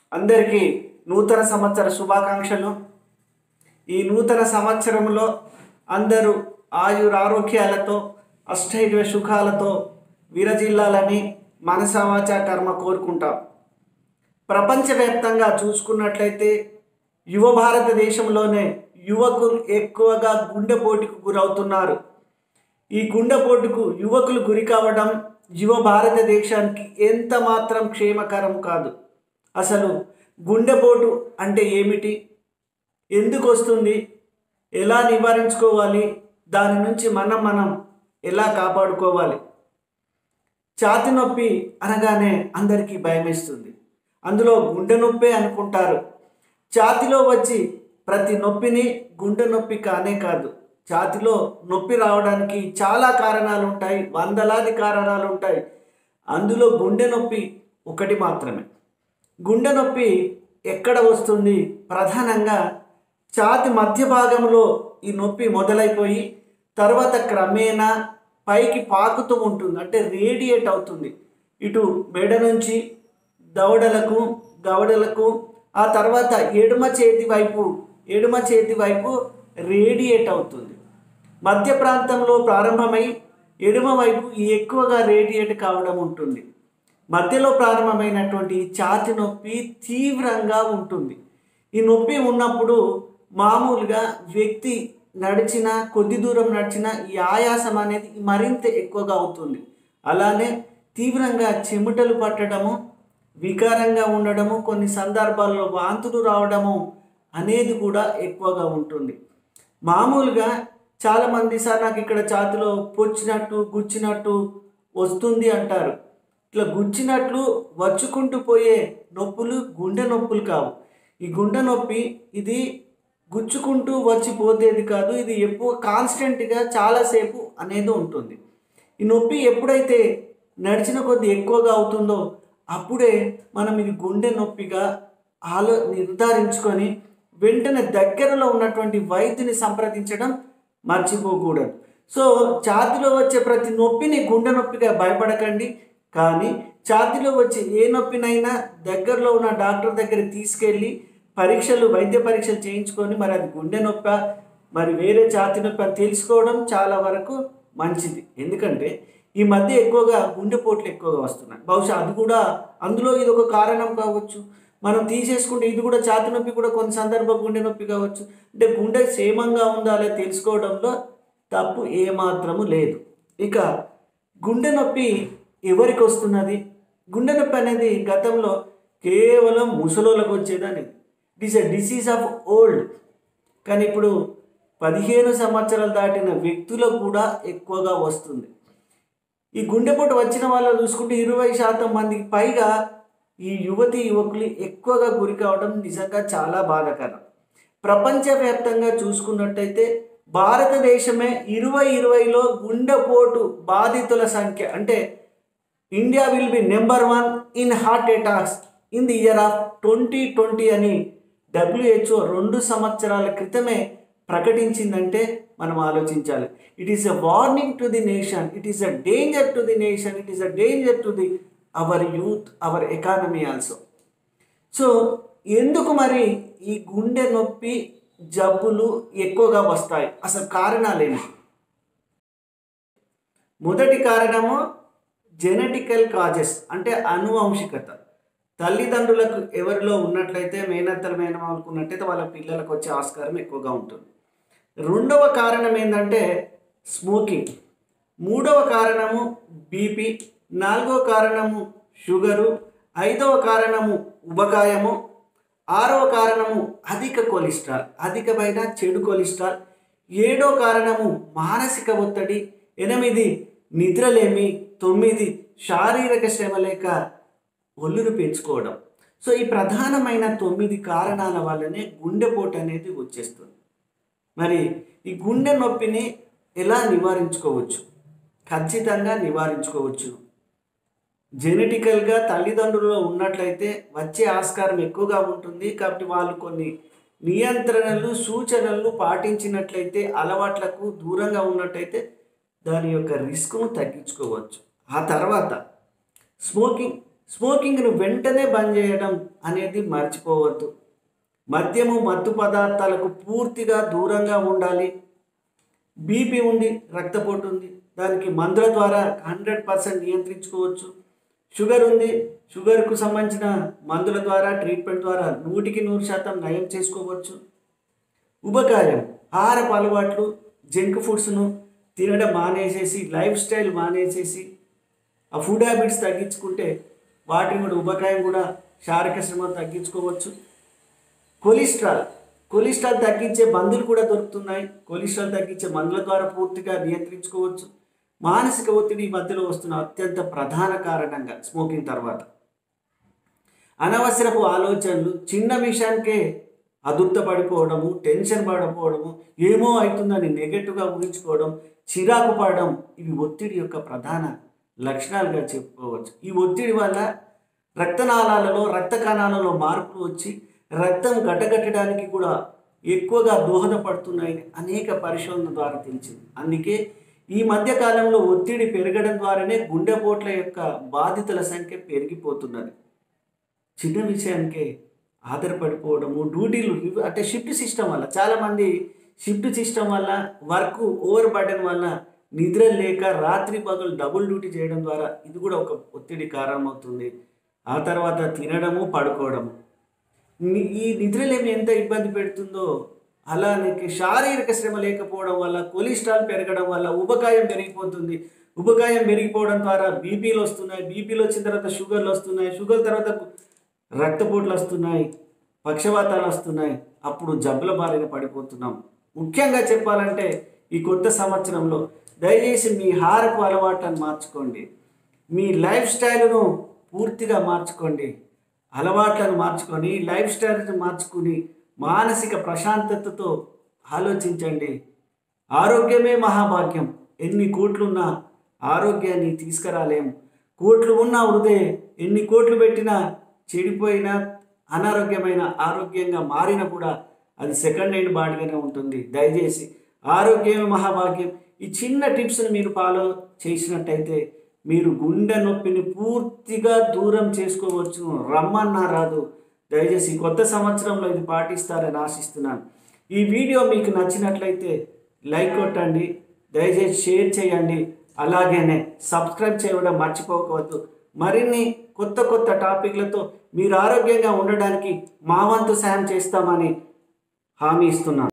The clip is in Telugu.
అందరికీ నూతన సంవత్సర శుభాకాంక్షలు ఈ నూతన సంవత్సరంలో అందరూ ఆయురారోగ్యాలతో అష్టైర్య సుఖాలతో విరజిల్లాలని మనసవాచ కర్మ కోరుకుంటాం ప్రపంచవ్యాప్తంగా చూసుకున్నట్లయితే యువ భారతదేశంలోనే యువకులు ఎక్కువగా గుండెపోటుకు గురవుతున్నారు ఈ గుండెపోటుకు యువకులు గురి కావడం యువ భారతదేశానికి ఎంత మాత్రం క్షేమకరం కాదు అసలు గుండెపోటు అంటే ఏమిటి ఎందుకు వస్తుంది ఎలా నివారించుకోవాలి దాని నుంచి మనం మనం ఎలా కాపాడుకోవాలి ఛాతి నొప్పి అనగానే అందరికీ భయమేస్తుంది అందులో గుండె నొప్పే అనుకుంటారు ఛాతిలో వచ్చి ప్రతి నొప్పిని గుండె నొప్పి కానే కాదు ఛాతిలో నొప్పి రావడానికి చాలా కారణాలు ఉంటాయి వందలాది కారణాలు ఉంటాయి అందులో గుండె నొప్పి ఒకటి మాత్రమే గుండె నొప్పి ఎక్కడ వస్తుంది ప్రధానంగా ఛాతి మధ్య భాగంలో ఈ నొప్పి మొదలైపోయి తర్వాత క్రమేణా పైకి పాకుతూ ఉంటుంది అంటే రేడియేట్ అవుతుంది ఇటు మెడ నుంచి దవడలకు గవడలకు ఆ తర్వాత ఎడమ చేతి వైపు ఎడమ చేతి వైపు రేడియేట్ అవుతుంది మధ్య ప్రాంతంలో ప్రారంభమై ఎడమ వైపు ఎక్కువగా రేడియేట్ కావడం ఉంటుంది మధ్యలో ప్రారంభమైనటువంటి ఈ ఛాతి నొప్పి తీవ్రంగా ఉంటుంది ఈ నొప్పి ఉన్నప్పుడు మామూలుగా వ్యక్తి నడిచిన కొద్ది దూరం నడిచిన ఈ ఆయాసం అనేది మరింత ఎక్కువగా అవుతుంది అలానే తీవ్రంగా చెమటలు పట్టడము వికారంగా ఉండడము కొన్ని సందర్భాల్లో వాంతులు రావడము అనేది కూడా ఎక్కువగా ఉంటుంది మామూలుగా చాలామంది సార్ నాకు ఇక్కడ ఛాతిలో పొచ్చినట్టు గుచ్చినట్టు వస్తుంది అంటారు ఇట్లా గుచ్చినట్లు వచ్చుకుంటూ పోయే నొప్పులు గుండె నొప్పులు కావు ఈ గుండె నొప్పి ఇది గుచ్చుకుంటూ వచ్చి పోతేది కాదు ఇది ఎప్పుడు కాన్స్టెంట్గా చాలాసేపు అనేది ఉంటుంది ఈ నొప్పి ఎప్పుడైతే నడిచిన కొద్ది ఎక్కువగా అవుతుందో అప్పుడే మనం ఇది గుండె నొప్పిగా ఆలో నిర్ధారించుకొని వెంటనే దగ్గరలో ఉన్నటువంటి వైద్యుని సంప్రదించడం మర్చిపోకూడదు సో ఛాతిలో వచ్చే ప్రతి నొప్పిని గుండె నొప్పిగా భయపడకండి కానీ ఛాతిలో వచ్చే ఏ నొప్పినైనా దగ్గరలో ఉన్న డాక్టర్ దగ్గర తీసుకెళ్ళి పరీక్షలు వైద్య పరీక్షలు చేయించుకొని మరి అది గుండె నొప్ప మరి వేరే ఛాతి నొప్పి అని తెలుసుకోవడం చాలా వరకు మంచిది ఎందుకంటే ఈ మధ్య ఎక్కువగా గుండెపోట్లు ఎక్కువగా వస్తున్నాయి బహుశా అది కూడా అందులో ఇది ఒక కారణం కావచ్చు మనం తీసేసుకుంటే ఇది కూడా ఛాతి నొప్పి కూడా కొన్ని సందర్భం గుండె నొప్పి కావచ్చు అంటే గుండె క్షేమంగా ఉందా లేదా తెలుసుకోవడంలో తప్పు ఏమాత్రము లేదు ఇక గుండె నొప్పి ఎవరికి వస్తున్నది గుండె నొప్పి అనేది గతంలో కేవలం ముసలోళ్ళకు వచ్చేదని it is a disease of old కానీ ఇప్పుడు పదిహేను సంవత్సరాలు దాటిన వ్యక్తులకు కూడా ఎక్కువగా వస్తుంది ఈ గుండెపోటు వచ్చిన వాళ్ళు చూసుకుంటే ఇరవై శాతం మందికి పైగా ఈ యువతి యువకులు ఎక్కువగా గురి కావడం నిజంగా చాలా బాధాకరం ప్రపంచవ్యాప్తంగా చూసుకున్నట్టయితే భారతదేశమే ఇరవై ఇరవైలో గుండెపోటు బాధితుల సంఖ్య అంటే India will be number one in heart attacks in the year of twenty twenty అని డబ్ల్యూహెచ్ఓ రెండు సంవత్సరాల క్రితమే ప్రకటించిందంటే మనం ఆలోచించాలి it is a warning to the nation it is a danger to the nation it is a danger to the our youth our economy also so ఎందుకు మరి ఈ గుండె నొప్పి జబ్బులు ఎక్కువగా వస్తాయి అసలు కారణాలేమి మొదటి కారణము జెనెటికల్ కాజెస్ అంటే అనువంశికత తల్లిదండ్రులకు ఎవరిలో ఉన్నట్లయితే మేనత్తలు మేనమామలకు ఉన్నట్టయితే వాళ్ళ పిల్లలకు వచ్చే ఆస్కారం ఎక్కువగా ఉంటుంది రెండవ కారణం ఏంటంటే స్మోకింగ్ మూడవ కారణము బీపీ నాలుగవ కారణము షుగరు ఐదవ కారణము ఉబకాయము ఆరవ కారణము అధిక కొలెస్ట్రాల్ అధికమైన చెడు కొలెస్ట్రాల్ ఏడో కారణము మానసిక ఒత్తిడి ఎనిమిది నిద్రలేమి తొమ్మిది శారీరక శ్రమ లేక ఒళ్ళును పెంచుకోవడం సో ఈ ప్రధానమైన తొమ్మిది కారణాల వల్లనే గుండెపోటు అనేది వచ్చేస్తుంది మరి ఈ గుండె నొప్పిని ఎలా నివారించుకోవచ్చు ఖచ్చితంగా నివారించుకోవచ్చు జెనెటికల్గా తల్లిదండ్రులలో ఉన్నట్లయితే వచ్చే ఆస్కారం ఎక్కువగా ఉంటుంది కాబట్టి వాళ్ళు కొన్ని నియంత్రణలు సూచనలు పాటించినట్లయితే అలవాట్లకు దూరంగా ఉన్నట్టయితే దాని యొక్క రిస్క్ను తగ్గించుకోవచ్చు ఆ తర్వాత స్మోకింగ్ స్మోకింగ్ను వెంటనే బంద్ చేయడం అనేది మర్చిపోవద్దు మద్యము మత్తు పదార్థాలకు పూర్తిగా దూరంగా ఉండాలి బీపీ ఉంది రక్తపోటు ఉంది దానికి మందుల ద్వారా హండ్రెడ్ పర్సెంట్ నియంత్రించుకోవచ్చు షుగర్ ఉంది షుగర్కు సంబంధించిన మందుల ద్వారా ట్రీట్మెంట్ ద్వారా నూటికి నూరు శాతం నయం చేసుకోవచ్చు ఉబకాయం ఆహారపు అలవాట్లు జంక్ ఫుడ్స్ను తినడం మానేసేసి లైఫ్ స్టైల్ మానేసేసి ఆ ఫుడ్ హ్యాబిట్స్ తగ్గించుకుంటే వాటిని కూడా ఉబకాయం కూడా శారీరక శ్రమ తగ్గించుకోవచ్చు కొలెస్ట్రాల్ కొలెస్ట్రాల్ తగ్గించే మందులు కూడా దొరుకుతున్నాయి కొలెస్ట్రాల్ తగ్గించే మందుల ద్వారా పూర్తిగా నియంత్రించుకోవచ్చు మానసిక ఒత్తిడి ఈ మధ్యలో వస్తున్న అత్యంత ప్రధాన కారణంగా స్మోకింగ్ తర్వాత అనవసరపు ఆలోచనలు చిన్న విషయానికే అదుర్త పడిపోవడము టెన్షన్ పడిపోవడము ఏమో అవుతుందని నెగటివ్గా ఊహించుకోవడం చిరాకు పడడం ఇవి ఒత్తిడి యొక్క ప్రధాన లక్షణాలుగా చెప్పుకోవచ్చు ఈ ఒత్తిడి వల్ల రక్తనాళాలలో రక్త కణాలలో మార్పులు వచ్చి రక్తం గడ్డగట్టడానికి కూడా ఎక్కువగా దోహదపడుతున్నాయని అనేక పరిశోధన ద్వారా తెలిసింది అందుకే ఈ మధ్య కాలంలో ఒత్తిడి పెరగడం ద్వారానే గుండెపోట్ల యొక్క బాధితుల సంఖ్య పెరిగిపోతున్నది చిన్న విషయానికే ఆధారపడిపోవడము డ్యూటీలు ఇవి- అంటే షిఫ్ట్ సిస్టమ్ వల్ల చాలామంది షిఫ్ట్ సిస్టమ్ వల్ల వర్క్ ఓవర్ బర్డెన్ వల్ల నిద్ర లేక రాత్రి పగలు డబుల్ డ్యూటీ చేయడం ద్వారా ఇది కూడా ఒక ఒత్తిడి కారణమవుతుంది ఆ తర్వాత తినడము పడుకోవడము ని- ఈ నిద్రలేమి ఎంత ఇబ్బంది పెడుతుందో అలా నీకు శారీరక శ్రమ లేకపోవడం వల్ల కొలెస్ట్రాల్ పెరగడం వల్ల ఉబకాయం పెరిగిపోతుంది ఉబకాయం పెరిగిపోవడం ద్వారా బీపీలు వస్తున్నాయి బీపీలు వచ్చిన తర్వాత షుగర్లు వస్తున్నాయి షుగర్ తర్వాత రక్తపోట్లు వస్తున్నాయి పక్షవాతాలు వస్తున్నాయి అప్పుడు జబ్బుల బారిన పడిపోతున్నాం ముఖ్యంగా చెప్పాలంటే ఈ కొత్త సంవత్సరంలో దయచేసి మీ హారపు అలవాట్లను మార్చుకోండి మీ లైఫ్ స్టైల్ను పూర్తిగా మార్చుకోండి అలవాట్లను మార్చుకొని లైఫ్ స్టైల్ని మార్చుకుని మానసిక ప్రశాంతతతో ఆలోచించండి ఆరోగ్యమే మహాభాగ్యం ఎన్ని కోట్లున్నా ఆరోగ్యాన్ని తీసుకురాలేము కోట్లు ఉన్న వృధే ఎన్ని కోట్లు పెట్టినా చెడిపోయిన అనారోగ్యమైన ఆరోగ్యంగా మారిన కూడా అది సెకండ్ హ్యాండ్ బాడీగానే ఉంటుంది దయచేసి ఆరోగ్యమే మహాభాగ్యం ఈ చిన్న టిప్స్ని మీరు ఫాలో చేసినట్టయితే మీరు గుండె నొప్పిని పూర్తిగా దూరం చేసుకోవచ్చు రమ్మన్నా రాదు దయచేసి ఈ కొత్త సంవత్సరంలో ఇది పాటిస్తారని ఆశిస్తున్నాను ఈ వీడియో మీకు నచ్చినట్లయితే లైక్ కొట్టండి దయచేసి షేర్ చేయండి అలాగేనే సబ్స్క్రైబ్ చేయడం మర్చిపోకవద్దు మరిన్ని కొత్త కొత్త టాపిక్లతో మీరు ఆరోగ్యంగా ఉండడానికి మా వంతు సాయం చేస్తామని హామీ ఇస్తున్నాను